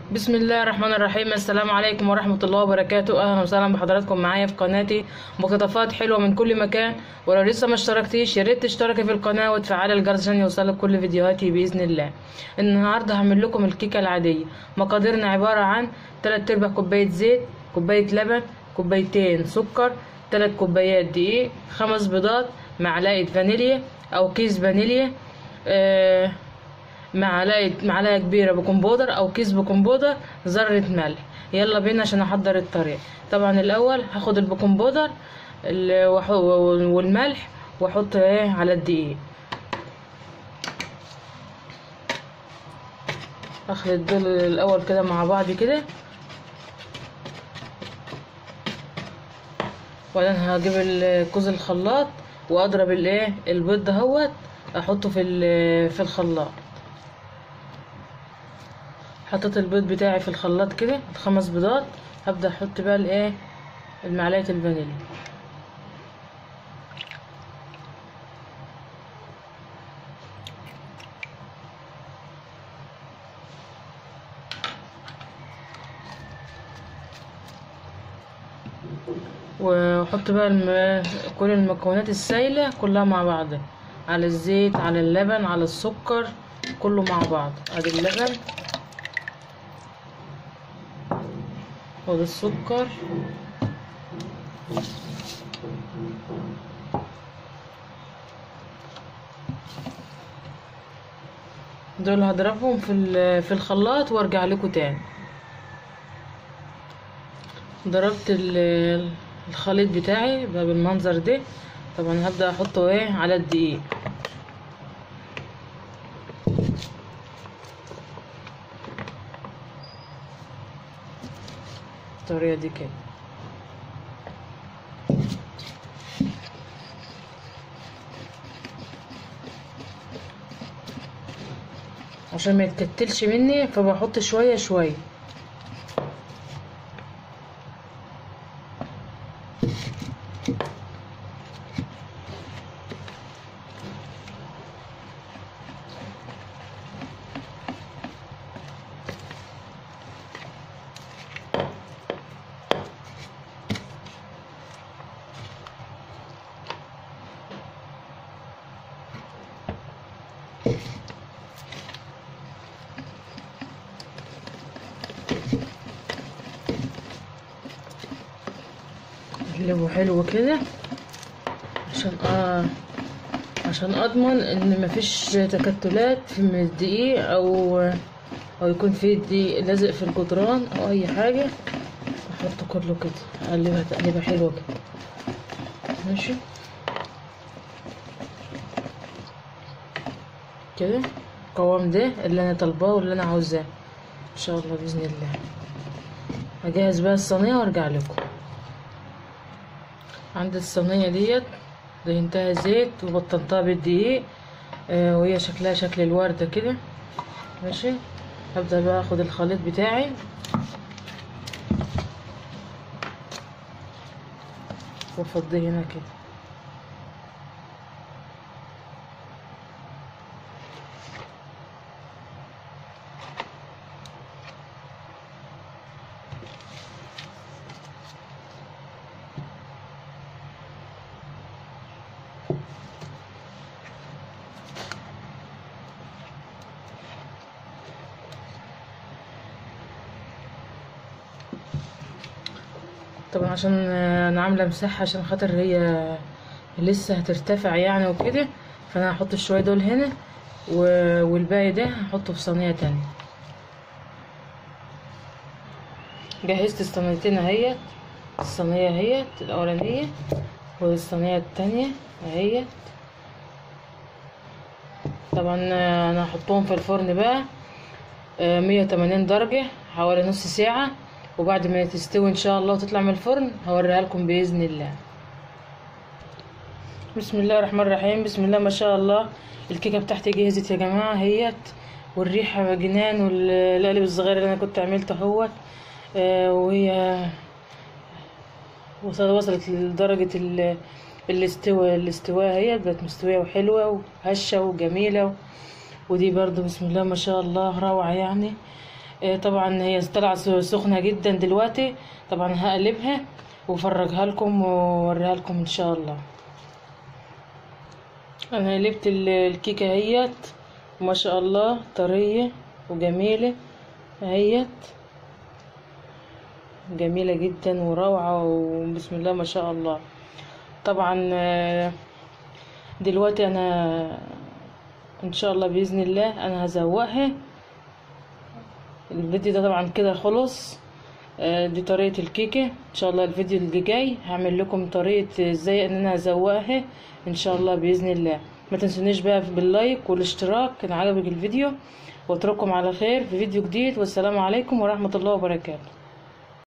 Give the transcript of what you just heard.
بسم الله الرحمن الرحيم السلام عليكم ورحمة الله وبركاته أهلا وسهلا بحضراتكم معايا في قناتي مقتطفات حلوة من كل مكان ولو لسه ما اشتركتيش يا ريت تشتركي في القناة وتفعلي الجرس عشان يوصلك كل فيديوهاتي بإذن الله النهاردة هعمل لكم الكيكة العادية مقاديرنا عبارة عن 3 ارباع كوباية زيت كوباية لبن كوبايتين سكر 3 كوبايات دقيق خمس بيضات معلقة فانيليا أو كيس فانيليا آه معلقه معلقه كبيره بيكنج باودر او كيس بيكنج باودر ذره ملح يلا بينا عشان احضر الطريقه طبعا الاول هاخد البيكنج باودر ال- وأح- والملح واحط ايه على الدقيق اخلط دول الاول كده مع بعض كده وبعدين هجيب ال- كوز الخلاط واضرب الايه البيض دهوت احطه في ال- في الخلاط حطيت البيض بتاعي في الخلاط كده خمس بيضات هبدا احط بقى الايه المعلقه الفانيليا واحط بقى الم... كل المكونات السائله كلها مع بعضها على الزيت على اللبن على السكر كله مع بعض ادي اللبن وده السكر دول هضربهم في ال- في الخلاط وارجع لكم تاني ضربت ال- الخليط بتاعي بقى بالمنظر ده طبعا هبدأ احطه ايه على الدقيق الطريقة دي كده عشان ما يتكتلش مني فبحط شوية شوية اقلبه حلو كده عشان اه عشان اضمن ان مفيش تكتلات في من الدقيق او او يكون في الدقيق لازق في الجدران او اي حاجه احطه كله كده اقلبها تقليبه حلوه كده ماشي كده القوام ده اللي انا طالباه واللي انا عاوزاه ان شاء الله باذن الله هجهز بقى الصينيه وارجع لكم عند الصينية ديت دهنتها زيت وبطنتها بالدقيق آه وهي شكلها شكل الوردة كده ماشي هبدأ بقى اخد الخليط بتاعي وافضيه هنا كده طبعا عشان انا عامله مساحه عشان خاطر هي لسه هترتفع يعني وكده فانا هحط شويه دول هنا و- والباقي ده هحطه في صينيه تانية جهزت الصينيتين اهيت الصينيه اهيت الاولانيه والصينيه التانية اهيت طبعا انا هحطهم في الفرن بقى مية وتمانين درجة حوالي نص ساعة وبعد ما تستوي ان شاء الله وتطلع من الفرن هوريها لكم باذن الله بسم الله الرحمن الرحيم بسم الله ما شاء الله الكيكه بتاعتي جهزت يا جماعه هيت والريحه جنان والقالب الصغير اللي انا كنت عملته اهوت آه وهي وصل- وصلت لدرجه ال- الاستواء الاستواء هي بقت مستويه وحلوه وهشه وجميله ودي برضو بسم الله ما شاء الله روعه يعني آه، طبعا هي طالعه س- سخنه جدا دلوقتي طبعا هقلبها وافرجها لكم واوريها لكم ان شاء الله انا قلبت ال- الكيكه اهيت ما شاء الله طريه وجميله اهيت جميله جدا وروعه وبسم الله ما شاء الله طبعا آه، دلوقتي انا ان شاء الله باذن الله انا هزوقها الفيديو ده طبعا كده خلص آه، دي طريقة الكيكة ان شاء الله الفيديو اللي جاي هعمل لكم طريقة ازاي ان انا ازوقها ان شاء الله باذن الله ما تنسونيش بقى باللايك والاشتراك ان عجبك الفيديو واترككم على خير في فيديو جديد والسلام عليكم ورحمة الله وبركاته